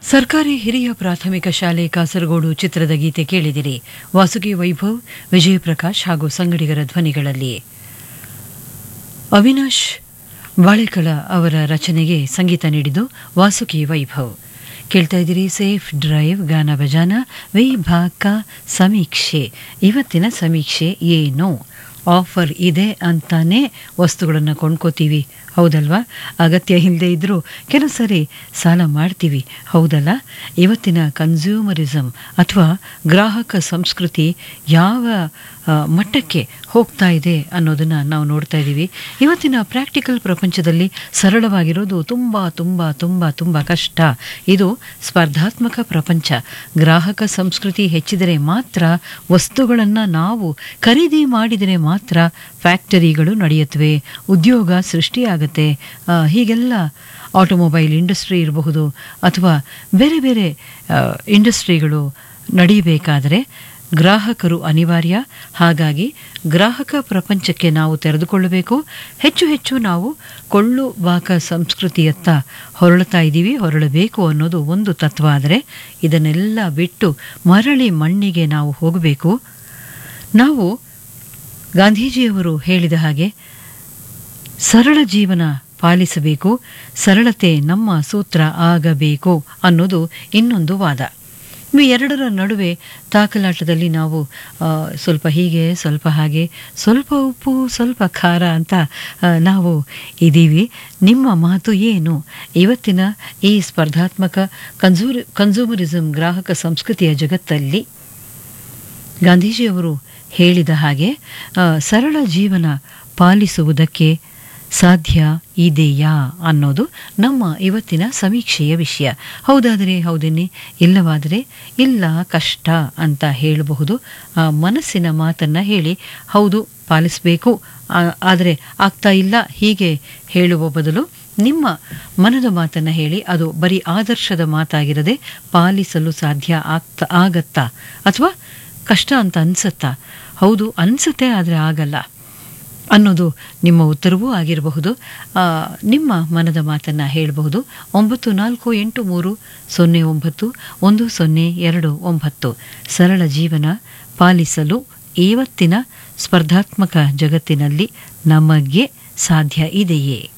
ಸರ್ಕಾರಿ ಹಿರಿಯ ಪ್ರಾಥಮಿಕ ಶಾಲೆ ಕಾಸರಗೋಡು ಚಿತ್ರದ ಗೀತೆ ಕೇಳಿದಿರಿ ವಾಸುಕಿ ವೈಭವ್ ವಿಜಯ ಪ್ರಕಾಶ್ ಹಾಗೂ ಸಂಗಡಿಗರ ಧ್ವನಿಗಳಲ್ಲಿ ಅವಿನಾಶ್ ಬಾಳೆಕಳ ಅವರ ರಚನೆಗೆ ಸಂಗೀತ ನೀಡಿದ್ದು ವಾಸುಕಿ ವೈಭವ್ ಕೇಳ್ತಾ ಇದ್ದೀರಿ ಸೇಫ್ ಡ್ರೈವ್ ಗಾನ ಭಜಾನ ವಿಭಾಗ ಸಮೀಕ್ಷೆ ಇವತ್ತಿನ ಸಮೀಕ್ಷೆ ಏನು ಆಫರ್ ಇದೆ ಅಂತಾನೆ ವಸ್ತುಗಳನ್ನು ಕೊಂಡ್ಕೋತೀವಿ ಹೌದಲ್ವಾ ಅಗತ್ಯ ಇಲ್ಲದೆ ಇದ್ದರೂ ಕೆಲವು ಸರಿ ಸಾಲ ಮಾಡ್ತೀವಿ ಹೌದಲ್ಲ ಇವತ್ತಿನ ಕನ್ಸ್ಯೂಮರಿಸಮ್ ಅಥವಾ ಗ್ರಾಹಕ ಸಂಸ್ಕೃತಿ ಯಾವ ಆ, ಮಟ್ಟಕ್ಕೆ ಹೋಗ್ತಾ ಇದೆ ಅನ್ನೋದನ್ನು ನಾವು ನೋಡ್ತಾ ಇದ್ದೀವಿ ಇವತ್ತಿನ ಪ್ರಾಕ್ಟಿಕಲ್ ಪ್ರಪಂಚದಲ್ಲಿ ಸರಳವಾಗಿರೋದು ತುಂಬ ತುಂಬ ತುಂಬ ತುಂಬ ಕಷ್ಟ ಇದು ಸ್ಪರ್ಧಾತ್ಮಕ ಪ್ರಪಂಚ ಗ್ರಾಹಕ ಸಂಸ್ಕೃತಿ ಹೆಚ್ಚಿದರೆ ಮಾತ್ರ ವಸ್ತುಗಳನ್ನು ನಾವು ಖರೀದಿ ಮಾಡಿದರೆ ಮಾತ್ರ ಫ್ಯಾಕ್ಟರಿಗಳು ನಡೆಯುತ್ತವೆ ಉದ್ಯೋಗ ಸೃಷ್ಟಿಯಾಗತ್ತೆ ಆ, ಹೀಗೆಲ್ಲ ಆಟೋಮೊಬೈಲ್ ಇಂಡಸ್ಟ್ರಿ ಇರಬಹುದು ಅಥವಾ ಬೇರೆ ಬೇರೆ ಆ, ಇಂಡಸ್ಟ್ರಿಗಳು ನಡೀಬೇಕಾದರೆ ಗ್ರಾಹಕರು ಅನಿವಾರ್ಯ ಹಾಗಾಗಿ ಗ್ರಾಹಕ ಪ್ರಪಂಚಕ್ಕೆ ನಾವು ತೆರೆದುಕೊಳ್ಳಬೇಕು ಹೆಚ್ಚು ಹೆಚ್ಚು ನಾವು ಕೊಳ್ಳುವಾಕ ಸಂಸ್ಕೃತಿಯತ್ತ ಹೊರಳುತ್ತಾ ಇದ್ದೀವಿ ಹೊರಳಬೇಕು ಅನ್ನೋದು ಒಂದು ತತ್ವ ಆದರೆ ಇದನ್ನೆಲ್ಲ ಬಿಟ್ಟು ಮರಳಿ ಮಣ್ಣಿಗೆ ನಾವು ಹೋಗಬೇಕು ನಾವು ಗಾಂಧೀಜಿಯವರು ಹೇಳಿದ ಹಾಗೆ ಸರಳ ಜೀವನ ಪಾಲಿಸಬೇಕು ಸರಳತೆ ನಮ್ಮ ಸೂತ್ರ ಆಗಬೇಕು ಅನ್ನೋದು ಇನ್ನೊಂದು ವಾದ ಇವು ಎರಡರ ನಡುವೆ ತಾಕಲಾಟದಲ್ಲಿ ನಾವು ಆ, ಸ್ವಲ್ಪ ಹೀಗೆ ಸ್ವಲ್ಪ ಹಾಗೆ ಸ್ವಲ್ಪ ಉಪ್ಪು ಸ್ವಲ್ಪ ಖಾರ ಅಂತ ಆ, ನಾವು ಇದ್ದೀವಿ ನಿಮ್ಮ ಮಾತು ಏನು ಇವತ್ತಿನ ಈ ಸ್ಪರ್ಧಾತ್ಮಕ ಕನ್ಸೂರ್ ಕನ್ಸೂಮರಿಸಮ್ ಗ್ರಾಹಕ ಸಂಸ್ಕೃತಿಯ ಜಗತ್ತಲ್ಲಿ ಗಾಂಧೀಜಿಯವರು ಹೇಳಿದ ಹಾಗೆ ಆ, ಸರಳ ಜೀವನ ಪಾಲಿಸುವುದಕ್ಕೆ ಸಾಧ್ಯ ಇದೆಯಾ ಅನ್ನೋದು ನಮ್ಮ ಇವತ್ತಿನ ಸಮೀಕ್ಷೆಯ ವಿಷಯ ಹೌದಾದರೆ ಹೌದೇನೆ ಇಲ್ಲವಾದರೆ ಇಲ್ಲ ಕಷ್ಟ ಅಂತ ಹೇಳಬಹುದು ಆ ಮನಸ್ಸಿನ ಮಾತನ್ನು ಹೇಳಿ ಹೌದು ಪಾಲಿಸಬೇಕು ಆದರೆ ಆಗ್ತಾ ಇಲ್ಲ ಹೀಗೆ ಹೇಳುವ ಬದಲು ನಿಮ್ಮ ಮನದ ಮಾತನ್ನು ಹೇಳಿ ಅದು ಬರೀ ಆದರ್ಶದ ಮಾತಾಗಿರದೆ ಪಾಲಿಸಲು ಸಾಧ್ಯ ಆಗ್ತಾ ಆಗತ್ತಾ ಅಥವಾ ಕಷ್ಟ ಅಂತ ಅನ್ಸತ್ತಾ ಹೌದು ಅನ್ಸುತ್ತೆ ಆದರೆ ಆಗಲ್ಲ ಅನ್ನೋದು ನಿಮ್ಮ ಉತ್ತರವೂ ಆಗಿರಬಹುದು ಆ, ನಿಮ್ಮ ಮನದ ಮಾತನ್ನು ಹೇಳಬಹುದು ಒಂಬತ್ತು ನಾಲ್ಕು ಎಂಟು ಮೂರು ಸೊನ್ನೆ ಒಂಬತ್ತು ಒಂದು ಸೊನ್ನೆ ಎರಡು ಒಂಬತ್ತು ಸರಳ ಜೀವನ ಪಾಲಿಸಲು ಇವತ್ತಿನ ಸ್ಪರ್ಧಾತ್ಮಕ ಜಗತ್ತಿನಲ್ಲಿ ನಮಗೆ ಸಾಧ್ಯ ಇದೆಯೇ